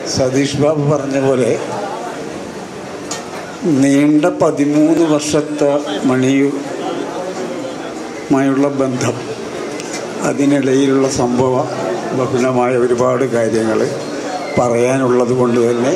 സതീഷ് ബാബു പറഞ്ഞ പോലെ നീണ്ട പതിമൂന്ന് വർഷത്തെ മണിയുമായുള്ള ബന്ധം അതിനിടയിലുള്ള സംഭവ ബഹുലമായ ഒരുപാട് കാര്യങ്ങൾ പറയാനുള്ളത് കൊണ്ട് തന്നെ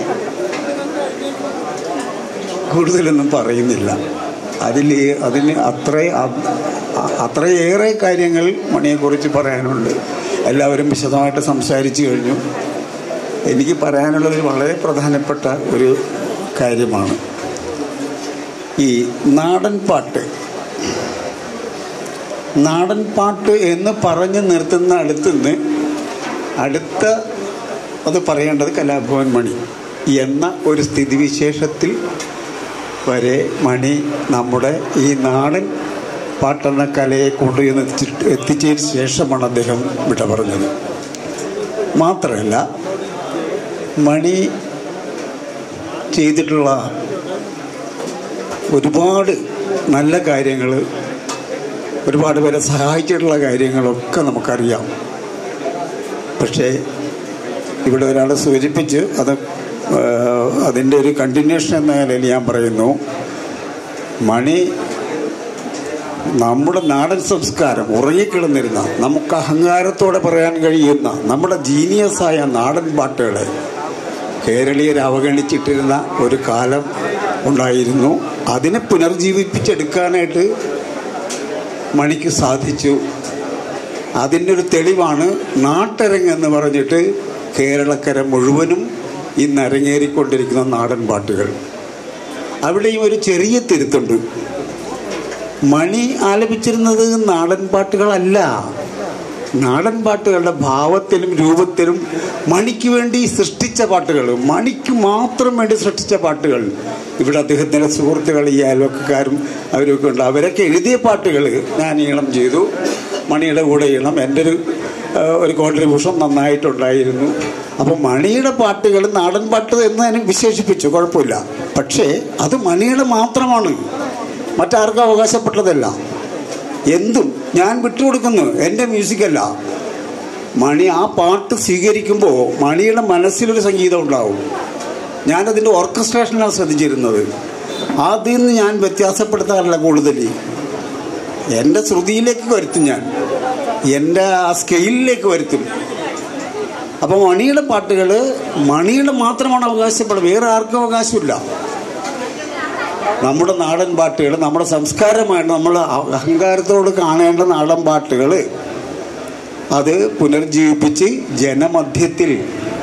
കൂടുതലൊന്നും പറയുന്നില്ല അതിൽ അതിന് അത്ര അത്രയേറെ കാര്യങ്ങൾ മണിയെക്കുറിച്ച് പറയാനുണ്ട് എല്ലാവരും വിശദമായിട്ട് സംസാരിച്ചു കഴിഞ്ഞു എനിക്ക് പറയാനുള്ളത് വളരെ പ്രധാനപ്പെട്ട ഒരു കാര്യമാണ് ഈ നാടൻ പാട്ട് നാടൻ പാട്ട് എന്ന് പറഞ്ഞ് നിർത്തുന്ന അടുത്തുനിന്ന് അടുത്ത അത് പറയേണ്ടത് കലാഭവൻ മണി എന്ന ഒരു സ്ഥിതിവിശേഷത്തിൽ വരെ മണി നമ്മുടെ ഈ നാടൻ പാട്ടെന്ന കലയെ കൊണ്ടുവന്ന് എത്തിച്ചിട്ട് എത്തിച്ചതിന് ശേഷമാണ് അദ്ദേഹം വിട പറഞ്ഞത് മാത്രമല്ല മണി ചെയ്തിട്ടുള്ള ഒരുപാട് നല്ല കാര്യങ്ങൾ ഒരുപാട് പേരെ സഹായിച്ചിട്ടുള്ള കാര്യങ്ങളൊക്കെ നമുക്കറിയാം പക്ഷേ ഇവിടെ ഒരാളെ സൂചിപ്പിച്ച് അത് അതിൻ്റെ ഒരു കണ്ടിന്യൂഷൻ എന്ന നിലയിൽ ഞാൻ പറയുന്നു മണി നമ്മുടെ നാടൻ സംസ്കാരം ഉറങ്ങിക്കിടന്നിരുന്ന നമുക്ക് അഹങ്കാരത്തോടെ പറയാൻ കഴിയുന്ന നമ്മുടെ ജീനിയസായ നാടൻ പാട്ടുകളെ കേരളീയർ അവഗണിച്ചിട്ടിരുന്ന ഒരു കാലം ഉണ്ടായിരുന്നു അതിനെ പുനർജീവിപ്പിച്ചെടുക്കാനായിട്ട് മണിക്ക് സാധിച്ചു അതിൻ്റെ ഒരു തെളിവാണ് നാട്ടരങ്ങ് എന്ന് പറഞ്ഞിട്ട് കേരളക്കര മുഴുവനും ഇന്ന് അരങ്ങേറിക്കൊണ്ടിരിക്കുന്ന നാടൻ പാട്ടുകൾ അവിടെയും ഒരു ചെറിയ തിരുത്തുണ്ട് മണി ആലപിച്ചിരുന്നത് നാടൻ പാട്ടുകളല്ല നാടൻ പാട്ടുകളുടെ ഭാവത്തിലും രൂപത്തിലും മണിക്ക് വേണ്ടി സൃഷ്ടിച്ച പാട്ടുകൾ മണിക്ക് മാത്രം വേണ്ടി സൃഷ്ടിച്ച പാട്ടുകൾ ഇവിടെ അദ്ദേഹത്തിൻ്റെ സുഹൃത്തുക്കൾ ഈ അയൽവക്കക്കാരും അവരൊക്കെ ഉണ്ട് അവരൊക്കെ എഴുതിയ പാട്ടുകൾ ഞാൻ ഈണം ചെയ്തു മണിയുടെ കൂടെ ഈണം എൻ്റെ ഒരു ഒരു കോൺട്രിബ്യൂഷൻ നന്നായിട്ടുണ്ടായിരുന്നു അപ്പോൾ മണിയുടെ പാട്ടുകൾ നാടൻ പാട്ട് എന്ന് ഞാൻ വിശേഷിപ്പിച്ചു കുഴപ്പമില്ല പക്ഷേ അത് മണിയുടെ മാത്രമാണ് മറ്റാർക്കും അവകാശപ്പെട്ടതല്ല എന്തും ഞാൻ വിട്ടുകൊടുക്കുന്നു എൻ്റെ മ്യൂസിക്കല്ല മണി ആ പാട്ട് സ്വീകരിക്കുമ്പോൾ മണിയുടെ മനസ്സിലൊരു സംഗീതം ഉണ്ടാവും ഞാനതിൻ്റെ ഓർക്കസ്ട്രേഷനാണ് ശ്രദ്ധിച്ചിരുന്നത് അതിൽ നിന്ന് ഞാൻ വ്യത്യാസപ്പെടുത്താറില്ല കൂടുതൽ എൻ്റെ ശ്രുതിയിലേക്ക് വരുത്തും ഞാൻ എൻ്റെ ആ സ്കെയിലിലേക്ക് വരുത്തും അപ്പോൾ മണിയുടെ പാട്ടുകൾ മണിയുടെ മാത്രമാണ് അവകാശപ്പെടുന്നത് വേറെ ആർക്കും അവകാശമില്ല നമ്മുടെ നാടൻ പാട്ടുകൾ നമ്മുടെ സംസ്കാരമായിട്ട് നമ്മൾ അഹങ്കാരത്തോട് കാണേണ്ട നാടൻ പാട്ടുകൾ അത് പുനർജീവിപ്പിച്ച് ജനമധ്യത്തിൽ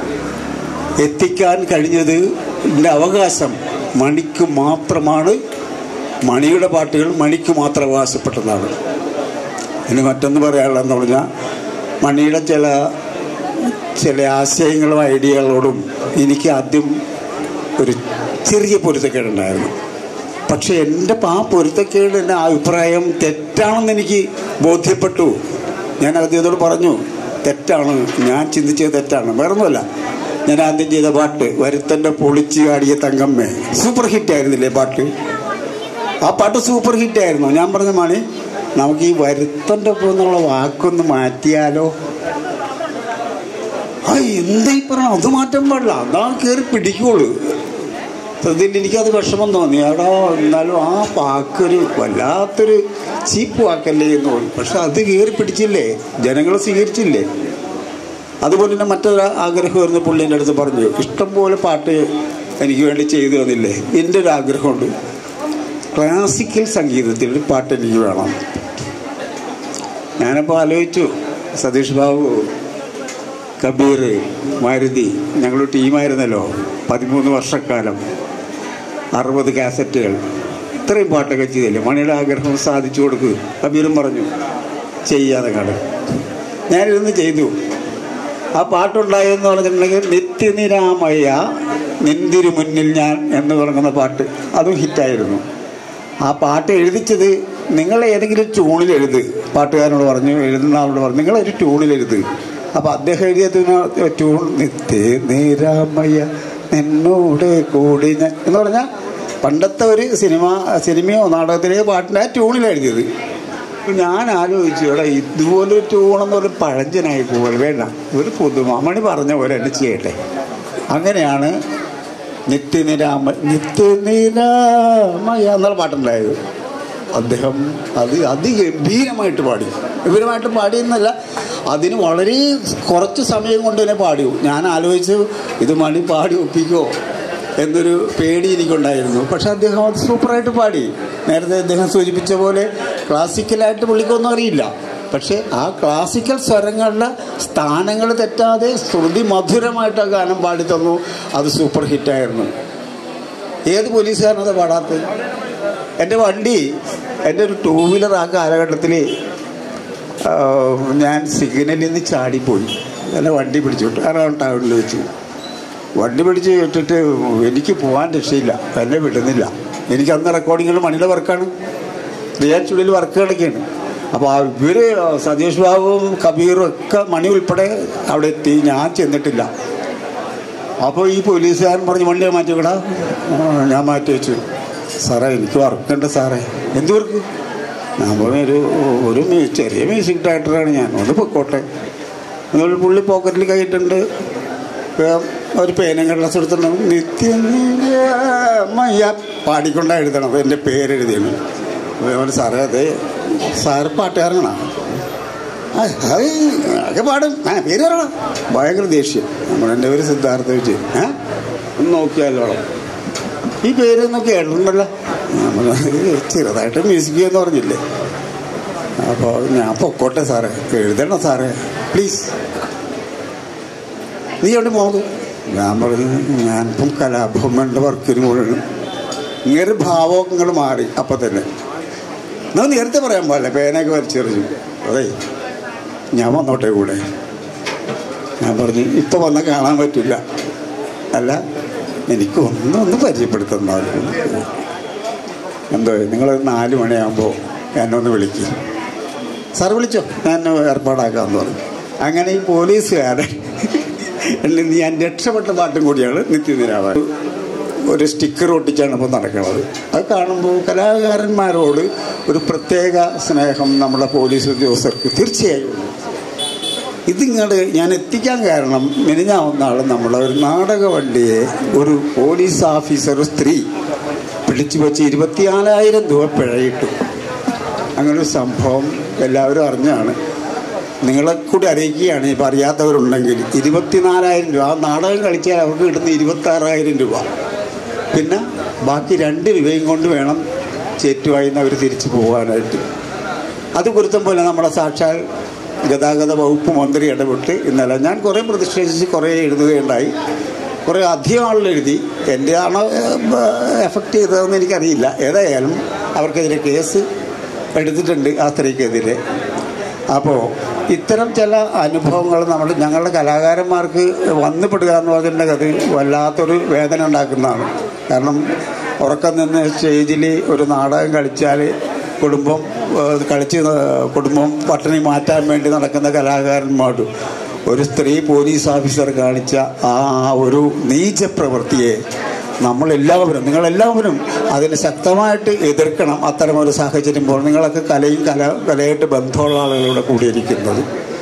എത്തിക്കാൻ കഴിഞ്ഞത് എൻ്റെ അവകാശം മണിക്ക് മാത്രമാണ് മണിയുടെ പാട്ടുകൾ മണിക്ക് മാത്രം അവകാശപ്പെട്ടതാണ് ഇനി മറ്റൊന്ന് പറയാനുള്ളതെന്ന് പറഞ്ഞാൽ മണിയുടെ ചില ചില ആശയങ്ങളും ഐഡിയകളോടും എനിക്ക് ആദ്യം ഒരു ചെറിയ പൊരുത്തക്കേടുണ്ടായിരുന്നു പക്ഷെ എൻ്റെ ആ പൊരുത്തക്കേട് എൻ്റെ അഭിപ്രായം തെറ്റാണെന്ന് എനിക്ക് ബോധ്യപ്പെട്ടു ഞാൻ അദ്ദേഹത്തോട് പറഞ്ഞു തെറ്റാണ് ഞാൻ ചിന്തിച്ചത് തെറ്റാണ് വേറൊന്നുമല്ല ഞാൻ ആദ്യം ചെയ്ത പാട്ട് വരുത്തൻ്റെ പൊളിച്ച് കാടിയ തങ്കമ്മേ സൂപ്പർ ഹിറ്റ് ആയിരുന്നില്ലേ പാട്ട് ആ പാട്ട് സൂപ്പർ ഹിറ്റ് ആയിരുന്നു ഞാൻ പറഞ്ഞ മണി നമുക്ക് ഈ വരുത്തൻ്റെ ഒപ്പം എന്നുള്ള വാക്കൊന്ന് മാറ്റിയാലോ ആ എന്താ ഈ പറഞ്ഞ അത് മാറ്റാൻ പാടില്ല അതാ കയറി പിടിക്കുള്ളൂ സത്യത്തിൽ എനിക്കത് വിഷമം തോന്നി അവിടെ എന്നാലും ആ വാക്കൊരു വല്ലാത്തൊരു ചീപ്പ് വാക്കല്ലേ എന്ന് തോന്നി പക്ഷെ അത് കയറി പിടിച്ചില്ലേ ജനങ്ങൾ സ്വീകരിച്ചില്ലേ അതുപോലെ തന്നെ മറ്റൊരു ആഗ്രഹമായിരുന്നു പുള്ളീൻ്റെ അടുത്ത് പറഞ്ഞു ഇഷ്ടംപോലെ പാട്ട് എനിക്ക് വേണ്ടി ചെയ്തു തന്നില്ലേ എൻ്റെ ഒരു ആഗ്രഹമുണ്ട് ക്ലാസിക്കൽ സംഗീതത്തിൽ ഒരു പാട്ട് എനിക്ക് വേണം ഞാനപ്പോൾ ആലോചിച്ചു സതീഷ് ബാബു കബീർ മാരുതി ഞങ്ങൾ ടീമായിരുന്നല്ലോ പതിമൂന്ന് വർഷക്കാലം അറുപത് കാസറ്റുകൾ ഇത്രയും പാട്ടൊക്കെ ചെയ്തില്ലേ മണിയുടെ ആഗ്രഹം സാധിച്ചു കൊടുക്കുക കബീറും പറഞ്ഞു ചെയ്യാതെ കട ഞാനിരുന്ന് ചെയ്തു ആ പാട്ടുണ്ടായെന്ന് പറഞ്ഞിട്ടുണ്ടെങ്കിൽ നിത്യനിരാമയ്യ നിന്തിരു മുന്നിൽ ഞാൻ എന്ന് തുടങ്ങുന്ന പാട്ട് അതും ഹിറ്റായിരുന്നു ആ പാട്ട് എഴുതിച്ചത് നിങ്ങൾ ഏതെങ്കിലും ട്യൂണിൽ എഴുത് പാട്ടുകാരനോട് പറഞ്ഞു എഴുതുന്ന ആളോട് പറഞ്ഞു നിങ്ങളൊരു ട്യൂണിൽ എഴുത് അപ്പം അദ്ദേഹം എഴുതിയ ട്യൂൺ നിത്യ നിരാമയ്യ നിന്നോട് കൂടി ഞാൻ എന്ന് പറഞ്ഞാൽ പണ്ടത്തെ ഒരു സിനിമ സിനിമയോ നാടകത്തിലെയോ പാട്ടിൻ്റെ ആ ട്യൂണിലാണ് എഴുതിയത് ഞാൻ ആലോചിച്ചു എടാ ഇതുപോലെ ട്യൂണെന്ന് പറഞ്ഞ പഴഞ്ചനായി പോലെ വേണ്ട ഒരു പുതുമ മണി പറഞ്ഞ പോലെ എന്നെ ചെയ്യട്ടെ അങ്ങനെയാണ് നിത്യനിരാമ നിത്യനിരാമയ എന്നുള്ള പാട്ടുണ്ടായത് അദ്ദേഹം അത് അതിഗംഭീരമായിട്ട് പാടി ഗംഭീരമായിട്ട് പാടിയെന്നല്ല അതിന് വളരെ കുറച്ച് സമയം കൊണ്ട് തന്നെ പാടിയോ ഞാൻ ആലോചിച്ചു ഇത് മണി പാടി ഒപ്പിക്കോ എന്നൊരു പേടി എനിക്കുണ്ടായിരുന്നു പക്ഷെ അദ്ദേഹം അത് സൂപ്പറായിട്ട് പാടി നേരത്തെ അദ്ദേഹം സൂചിപ്പിച്ച പോലെ ക്ലാസിക്കലായിട്ട് പുള്ളിക്കൊന്നും അറിയില്ല പക്ഷേ ആ ക്ലാസിക്കൽ സ്വരങ്ങളുടെ സ്ഥാനങ്ങൾ തെറ്റാതെ ശ്രുതി മധുരമായിട്ട് ആ ഗാനം പാടി തന്നു അത് സൂപ്പർ ഹിറ്റായിരുന്നു ഏത് പോലീസുകാരനത് പാടാത്തത് എൻ്റെ വണ്ടി എൻ്റെ ഒരു ടൂ വീലർ ആ കാലഘട്ടത്തിൽ ഞാൻ സിഗ്നലിൽ നിന്ന് ചാടിപ്പോയി എന്നെ വണ്ടി പിടിച്ചു വിട്ടു അറൗണ്ട് ടൗണിൽ വെച്ച് വണ്ടി പിടിച്ച് വിട്ടിട്ട് എനിക്ക് പോകാൻ രക്ഷയില്ല എന്നെ വിടുന്നില്ല എനിക്ക് അന്ന് റെക്കോർഡിങ്ങിൽ മണിയുടെ വർക്കാണ് റിയാൻ ചുള്ളിൽ വർക്കുകളൊക്കെയാണ് അപ്പോൾ ഇവർ സതീഷ് ബാബുവും കബീറും ഒക്കെ മണി ഉൾപ്പെടെ അവിടെ എത്തി ഞാൻ ചെന്നിട്ടില്ല അപ്പോൾ ഈ പോലീസുകാരൻ പറഞ്ഞ് വണ്ടിയെ മാറ്റി വിടാ ഞാൻ മാറ്റി വെച്ചു സാറേ എനിക്ക് വർക്കുണ്ട് സാറേ എന്ത് വർക്ക് ഞാൻ പറഞ്ഞ ഒരു ഒരു മ്യൂ- ചെറിയ മ്യൂസിക് ഡയറക്ടറാണ് ഞാൻ ഒന്ന് പൊക്കോട്ടെ അതുകൊണ്ട് പുള്ളി പോക്കറ്റിൽ കൈയിട്ടുണ്ട് വേഗം ഒരു പേനും കടലാസ് എടുത്തിട്ടുണ്ട് നിത്യമയ്യ പാടിക്കൊണ്ടാണ് എഴുതണത് എൻ്റെ പേരെഴുതിയാണ് അതുപോലെ സാറേ അത് സാറ് പാട്ടുകാരനാണ് ആ, അത് ഒക്കെ പാടും ആ പേര് പറയണം ഭയങ്കര ദേഷ്യം നമ്മൾ എൻ്റെ പേര് സിദ്ധാർത്ഥ വെച്ച് ഏ ഒന്ന് നോക്കിയാലോ ഈ പേര് നോക്കി കേട്ടിട്ടുണ്ടല്ലോ നമ്മൾ ചെറുതായിട്ട് മ്യൂസിക് എന്ന് പറഞ്ഞില്ലേ അപ്പോൾ ഞാൻ പൊക്കോട്ടെ സാറേ എഴുതണം സാറേ പ്ലീസ് നീ എവിടെ പോകുന്നത് ഞാൻ പറഞ്ഞു ഞാനിപ്പം കലാഭവന്റെ വർക്കിന് മുഴുവൻ ഇങ്ങനെ ഭാവങ്ങൾ മാറി അപ്പം തന്നെ നമ്മൾ നേരത്തെ പറയാൻ പാടില്ല പേനയൊക്കെ വരച്ചെറിഞ്ഞു അതെ ഞാൻ വന്നോട്ടെ കൂടെ ഞാൻ പറഞ്ഞു ഇപ്പം വന്നാൽ കാണാൻ പറ്റില്ല അല്ല എനിക്ക് ഒന്നും ഒന്ന് പരിചയപ്പെടുത്തുന്നാലും എന്തോ നിങ്ങൾ നാല് മണിയാകുമ്പോൾ എന്നെ ഒന്ന് വിളിക്കും സാർ വിളിച്ചോ ഞാൻ ഏർപ്പാടാക്കാമെന്ന് പറഞ്ഞു അങ്ങനെ ഈ പോലീസുകാരൻ എന്നെ ഞാൻ രക്ഷപ്പെട്ട പാട്ടും കൂടിയാണ് നിത്യനിരാമൻ ഒരു സ്റ്റിക്കർ ഒട്ടിച്ചാണ് ഇപ്പോൾ നടക്കുന്നത് അത് കാണുമ്പോൾ കലാകാരന്മാരോട് ഒരു പ്രത്യേക സ്നേഹം നമ്മുടെ പോലീസ് ഉദ്യോഗസ്ഥർക്ക് തീർച്ചയായും ഉണ്ട്. ഇതിങ്ങോട്ട് ഞാൻ എത്തിക്കാൻ കാരണം മെനിഞ്ഞാവുന്ന ആൾ നമ്മളെ ഒരു നാടക വണ്ടിയെ ഒരു പോലീസ് ഓഫീസർ ഒരു സ്ത്രീ പിടിച്ചു വെച്ച് ഇരുപത്തിനാലായിരം രൂപ പിഴയിട്ടു അങ്ങനെ ഒരു സംഭവം എല്ലാവരും അറിഞ്ഞാണ് നിങ്ങളെ കൂടി അറിയിക്കുകയാണ് ഇപ്പം അറിയാത്തവരുണ്ടെങ്കിൽ ഇരുപത്തിനാലായിരം രൂപ ആ നാടകം കളിച്ചാൽ അവർക്ക് കിട്ടുന്ന ഇരുപത്താറായിരം രൂപ പിന്നെ ബാക്കി രണ്ട് രൂപയും കൊണ്ട് വേണം ചേറ്റുവായി അവർ തിരിച്ചു പോകാനായിട്ട് അത് കുരുത്തം പോലെ നമ്മുടെ സാക്ഷാൽ ഗതാഗത വകുപ്പ് മന്ത്രി ഇടപെട്ട് ഇന്നലെ ഞാൻ കുറേ പ്രതിഷേധിച്ച് കുറേ എഴുതുകയുണ്ടായി കുറേ അധികം ആളുകൾ എഴുതി എൻ്റെ ആണോ എഫക്റ്റ് ചെയ്തതെന്ന് എനിക്കറിയില്ല ഏതായാലും അവർക്കെതിരെ കേസ് എടുത്തിട്ടുണ്ട് ആ സ്ത്രീക്കെതിരെ അപ്പോൾ ഇത്തരം ചില അനുഭവങ്ങൾ നമ്മൾ ഞങ്ങളുടെ കലാകാരന്മാർക്ക് വന്നുപെടുക എന്ന് പറഞ്ഞിട്ടുണ്ടെങ്കിൽ അത് വല്ലാത്തൊരു വേദന ഉണ്ടാക്കുന്നതാണ് കാരണം ഉറക്കം നിന്ന് സ്റ്റേജിൽ ഒരു നാടകം കളിച്ചാൽ കുടുംബം ഏഹ്, കളിച്ച് ഏഹ്, കുടുംബം പട്ടിണി മാറ്റാൻ വേണ്ടി നടക്കുന്ന കലാകാരന്മാരോട് ഒരു സ്ത്രീ പോലീസ് ഓഫീസർ കാണിച്ച ആ ഒരു നീചപ്രവൃത്തിയെ നമ്മളെല്ലാവരും നിങ്ങളെല്ലാവരും അതിന് ശക്തമായിട്ട് എതിർക്കണം അത്തരമൊരു സാഹചര്യം പോലെ നിങ്ങളൊക്കെ കലയും കല കലയായിട്ട് ബന്ധമുള്ള ആളുകളുടെ കൂടിയിരിക്കുന്നത്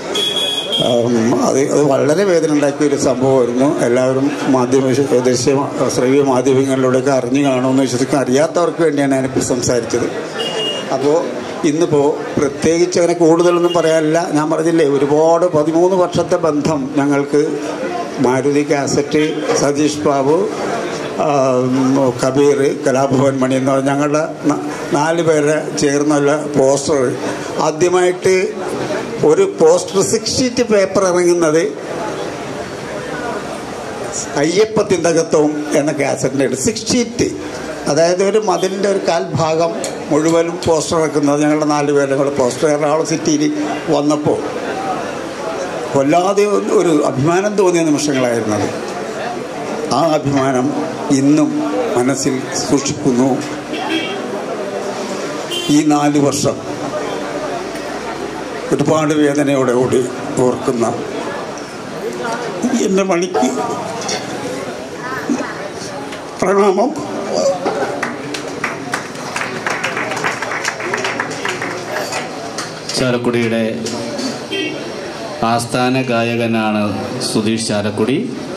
ഉം, അത് അത് വളരെ വേദന ഉണ്ടാക്കിയ ഒരു സംഭവമായിരുന്നു എല്ലാവരും മാധ്യമ ദൃശ്യ ശ്രവ്യ മാധ്യമങ്ങളിലൂടെയൊക്കെ അറിഞ്ഞു കാണുമെന്ന് വിശ്വസിക്കാൻ അറിയാത്തവർക്ക് വേണ്ടിയാണ് ഞാനിപ്പോൾ സംസാരിച്ചത് അപ്പോൾ ഇന്നിപ്പോൾ പ്രത്യേകിച്ച് അങ്ങനെ കൂടുതലൊന്നും പറയാനില്ല ഞാൻ പറഞ്ഞില്ലേ ഒരുപാട് പതിമൂന്ന് വർഷത്തെ ബന്ധം ഞങ്ങൾക്ക് മാരുതി കാസറ്റ് സതീഷ് ബാബു ആ, കബീർ കലാഭവൻ മണി എന്ന് പറഞ്ഞ ഞങ്ങളുടെ ന- നാല് പേരെ ചേർന്നുള്ള പോസ്റ്റർ ആദ്യമായിട്ട് ഒരു പോസ്റ്റർ സിക്സ് ഷീറ്റ് പേപ്പർ ഇറങ്ങുന്നത് അയ്യപ്പത്തിന്തകത്വം എന്ന കാസറ്റിൻ്റെ സിക്സ് ഷീറ്റ് അതായത് ഒരു മതിലിൻ്റെ ഒരു കാൽ ഭാഗം മുഴുവനും പോസ്റ്റർ ഇറക്കുന്നത് ഞങ്ങളുടെ നാല് പേരും കൂടെ പോസ്റ്റർ എറണാകുളം സിറ്റിയിൽ വന്നപ്പോൾ കൊല്ലാതെ ഒരു അഭിമാനം തോന്നിയ നിമിഷങ്ങളായിരുന്നത് ആ അഭിമാനം ഇന്നും മനസ്സിൽ സൂക്ഷിക്കുന്നു ഈ നാല് വർഷം ഒരുപാട് വേദനയോടെ കൂടി ഓർക്കുന്ന എൻ്റെ മണിക്ക് പ്രണാമം ചാലക്കുടിയുടെ ആസ്ഥാന ഗായകനാണ് സുധീഷ് ചാലക്കുടി